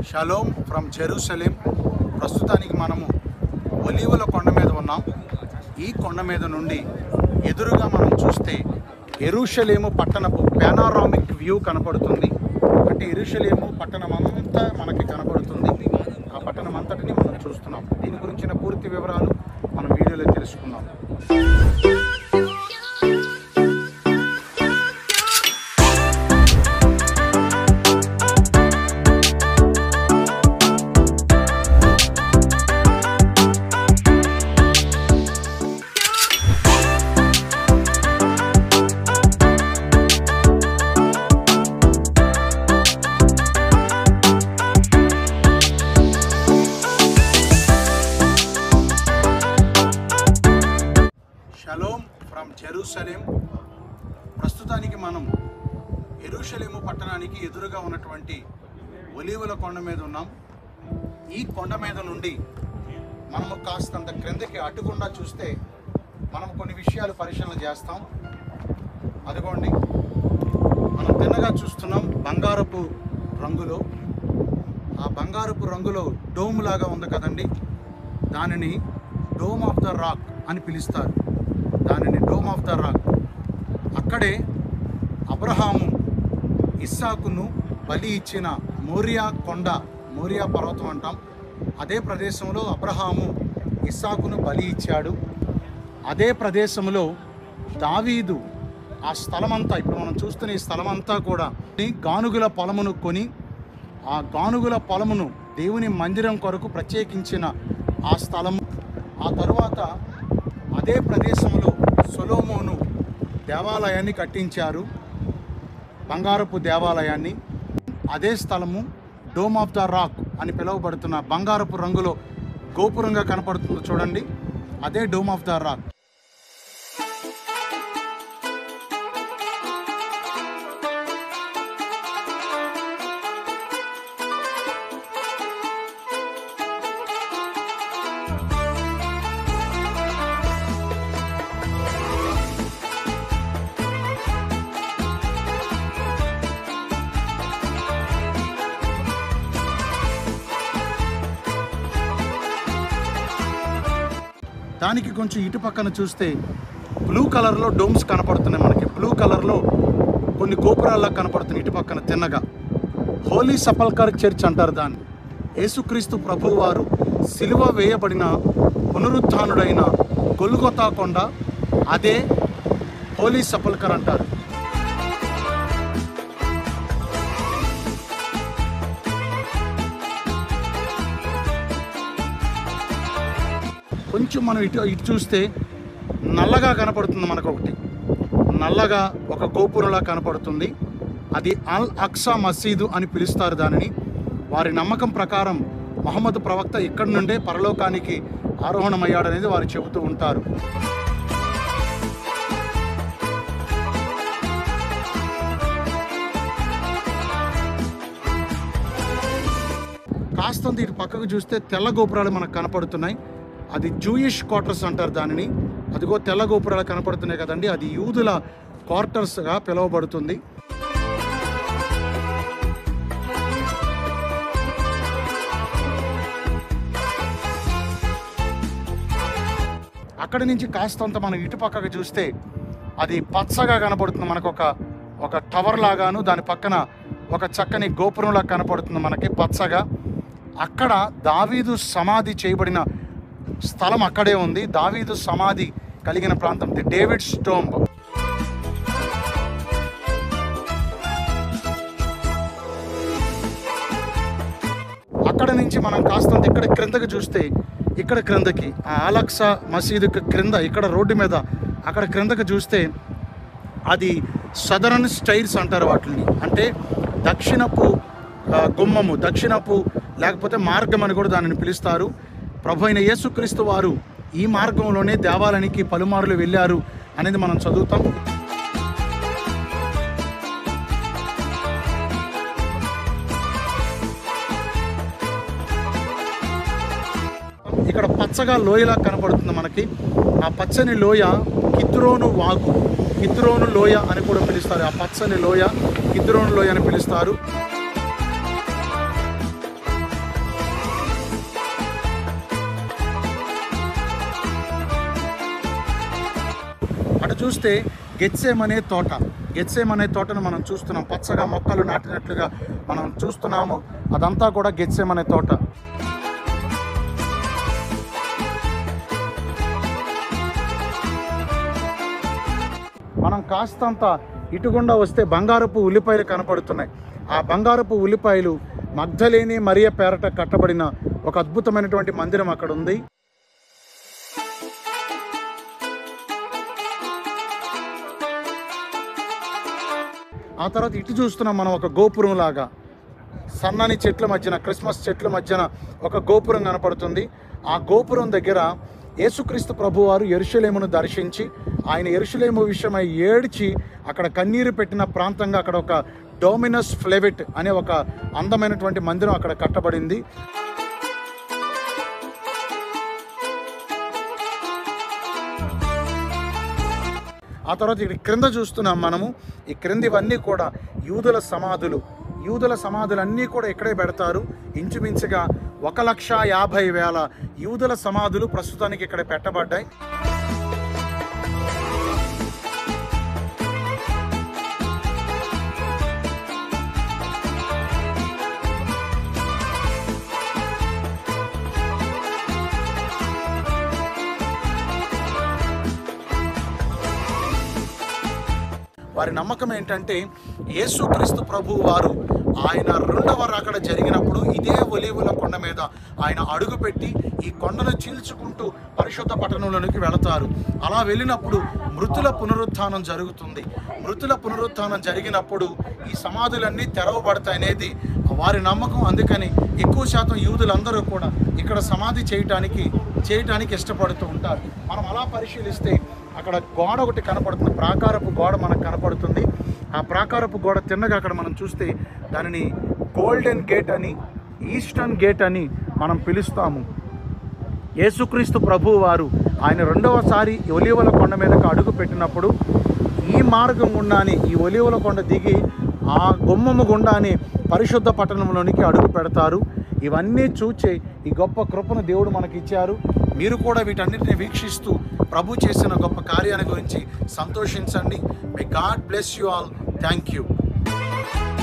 shalom from Jerusalem ప్రస్తుతానికి మనము ఒలీవల కొండ మీద ఉన్నాం ఈ కొండ మీద నుండి ఎదురుగా మనం చూస్తే ఎరుషలేము పట్టణపు పానారామిక్ వ్యూ కనపడుతుంది అంటే ఎరుషలేము పట్టణం అంతా మనకి కనపడుతుంది ఆ పట్టణం అంతటిని మనం చూస్తున్నాం దీని గురించిన పూర్తి వివరాలు మనం వీడియోలో తెలుసుకుందాం షలోమ్ ఫ్రమ్ జెరూసలేం ప్రస్తుతానికి మనం ఎరుషలేము పట్టణానికి ఎదురుగా ఉన్నటువంటి ఒలీవల కొండ మీద ఉన్నాం ఈ కొండ మీద నుండి మనము కాస్తంత క్రిందకి అటుకుండా చూస్తే మనం కొన్ని విషయాలు పరిశీలన చేస్తాం అదిగోండి మనం తిన్నగా చూస్తున్నాం బంగారపు రంగులో ఆ బంగారపు రంగులో డోమ్ లాగా ఉంది కదండి దానిని డోమ్ ఆఫ్ ద రాక్ అని పిలుస్తారు దానిని డోమ్ ఆఫ్ ద రాక్ అక్కడే అబ్రహాము ఇస్సాకును బలి ఇచ్చిన మోరియా కొండ మోరియా పర్వతం అంటాం అదే ప్రదేశంలో అబ్రహాము ఇస్సాకును బలి ఇచ్చాడు అదే ప్రదేశంలో దావీదు ఆ స్థలమంతా ఇప్పుడు మనం చూస్తున్న ఈ స్థలమంతా కూడా ఈ గానుగుల పొలమును కొని ఆ గానుగుల పొలమును దేవుని మందిరం కొరకు ప్రత్యేకించిన ఆ స్థలము ఆ తరువాత అదే ప్రదేశంలో సొలోమోను దేవాలయాన్ని కట్టించారు బంగారపు దేవాలయాన్ని అదే స్థలము డోమ్ ఆఫ్ ద రాక్ అని పిలువబడుతున్న బంగారపు రంగులో గోపురంగా కనపడుతుంది చూడండి అదే డోమ్ ఆఫ్ ద రాక్ దానికి కొంచెం ఇటు పక్కన చూస్తే బ్లూ కలర్లో డోమ్స్ కనపడుతున్నాయి మనకి బ్లూ కలర్లో కొన్ని గోపురాల్లా కనపడుతున్నాయి ఇటు పక్కన తిన్నగా హోలీ సపల్కర్ చర్చ్ అంటారు దాన్ని యేసుక్రీస్తు ప్రభు వారు సిలువ వేయబడిన పునరుత్థానుడైన గొలుగొతా కొండ అదే హోలీ సపల్కర్ అంటారు కొంచెం మనం ఇటు ఇటు చూస్తే నల్లగా కనపడుతుంది మనకు ఒకటి నల్లగా ఒక గోపురంలా కనపడుతుంది అది అల్ అక్సా మసీదు అని పిలుస్తారు దానిని వారి నమ్మకం ప్రకారం మహమ్మద్ ప్రవక్త ఇక్కడి నుండే పరలోకానికి ఆరోహణమయ్యాడనేది వారు చెబుతూ ఉంటారు కాస్తంత ఇటు పక్కకు చూస్తే తెల్ల గోపురాలు మనకు కనపడుతున్నాయి అది జూయిష్ క్వార్టర్స్ అంటారు దానిని అదిగో తెల్ల గోపురాలు కనపడుతున్నాయి కదండి అది యూదుల క్వార్టర్స్గా పిలువబడుతుంది అక్కడి నుంచి కాస్తంత మనం ఇటు పక్కకు చూస్తే అది పచ్చగా కనపడుతుంది మనకు ఒక ఒక టవర్ లాగాను దాని పక్కన ఒక చక్కని గోపురంలా కనపడుతుంది మనకి పచ్చగా అక్కడ దావీదు సమాధి చేయబడిన స్థలం అక్కడే ఉంది దావీదు సమాధి కలిగిన ప్రాంతం ది డేవిడ్ స్టోంబ్ అక్కడ నుంచి మనం కాస్తంత ఇక్కడ క్రిందకి చూస్తే ఇక్కడ క్రిందకి ఆ అలక్సా మసీదుకి క్రింద ఇక్కడ రోడ్డు మీద అక్కడ క్రిందకి చూస్తే అది సదరన్ స్టైల్స్ అంటారు వాటిని అంటే దక్షిణపు ఆ, గుమ్మము దక్షిణపు లేకపోతే మార్గం అని కూడా దానిని పిలుస్తారు ప్రభు అయిన యేసుక్రీస్తు వారు ఈ మార్గంలోనే దేవాలయానికి పలుమార్లు వెళ్ళారు అనేది మనం చదువుతాం ఇక్కడ పచ్చగా లోయలా కనపడుతుంది మనకి ఆ పచ్చని లోయ కిద్రోను వాగు కిద్రోను లోయ అని కూడా పిలుస్తారు ఆ పచ్చని లోయ కిద్రోను లోయ అని పిలుస్తారు చూస్తే గెత్సేమ్ అనే తోట గెత్సేమ్ అనే తోటను మనం చూస్తున్నాం పచ్చగా మొక్కలు నాటినట్లుగా మనం చూస్తున్నాము అదంతా కూడా గెత్సేమ్ అనే తోట మనం కాస్తంత ఇటుగుండా వస్తే బంగారపు ఉల్లిపాయలు కనపడుతున్నాయి ఆ బంగారపు ఉల్లిపాయలు మగ్ధలేని మరియ పేరట కట్టబడిన ఒక అద్భుతమైనటువంటి మందిరం అక్కడ ఉంది ఆ తర్వాత ఇటు చూస్తున్నాం మనం ఒక గోపురం లాగా సన్నని చెట్ల మధ్యన క్రిస్మస్ చెట్ల మధ్యన ఒక గోపురం కనపడుతుంది ఆ గోపురం దగ్గర యేసుక్రీస్తు ప్రభువారు ఎరుషలేమును దర్శించి ఆయన ఎరుషలేము విషయమై ఏడ్చి అక్కడ కన్నీరు పెట్టిన ప్రాంతంగా అక్కడ ఒక డోమినస్ ఫ్లెవిట్ అనే ఒక అందమైనటువంటి మందిరం అక్కడ కట్టబడింది ఆ తర్వాత ఇక్కడ క్రింద చూస్తున్నాం మనము ఈ క్రిందివన్నీ కూడా యూదుల సమాధులు యూదుల సమాధులన్నీ కూడా ఇక్కడే పెడతారు ఇంచుమించుగా ఒక లక్ష యాభై వేల యూదుల సమాధులు ప్రస్తుతానికి ఇక్కడ పెట్టబడ్డాయి వారి నమ్మకం ఏంటంటే యేసుక్రీస్తు ప్రభు వారు ఆయన రెండవ రాకడ జరిగినప్పుడు ఇదే ఒలీవుల కొండ మీద ఆయన అడుగుపెట్టి ఈ కొండను చీల్చుకుంటూ పరిశుద్ధ పట్టణంలోనికి వెళతారు అలా వెళ్ళినప్పుడు మృతుల పునరుత్థానం జరుగుతుంది మృతుల పునరుత్థానం జరిగినప్పుడు ఈ సమాధులన్నీ తెరవబడతాయి అనేది వారి నమ్మకం అందుకని ఎక్కువ శాతం యూదులందరూ కూడా ఇక్కడ సమాధి చేయటానికి చేయటానికి ఇష్టపడుతూ ఉంటారు మనం అలా పరిశీలిస్తే అక్కడ గోడ ఒకటి కనపడుతుంది ప్రాకారపు గోడ మనకు కనపడుతుంది ఆ ప్రాకారపు గోడ తిన్నగా అక్కడ మనం చూస్తే దానిని గోల్డెన్ గేట్ అని ఈస్టర్న్ గేట్ అని మనం పిలుస్తాము యేసుక్రీస్తు ప్రభువు వారు ఆయన రెండవసారి ఈ ఒలీవల కొండ మీదకు అడుగు పెట్టినప్పుడు ఈ మార్గం గుండాని ఈ ఒలీవల కొండ దిగి ఆ గుమ్మము గుండాని పరిశుద్ధ పట్టణంలోనికి అడుగు పెడతారు ఇవన్నీ చూచే ఈ గొప్ప కృపను దేవుడు మనకి ఇచ్చారు మీరు కూడా వీటన్నిటిని వీక్షిస్తూ ప్రభు చేసిన గొప్ప కార్యాన్ని గురించి సంతోషించండి may God bless you all thank you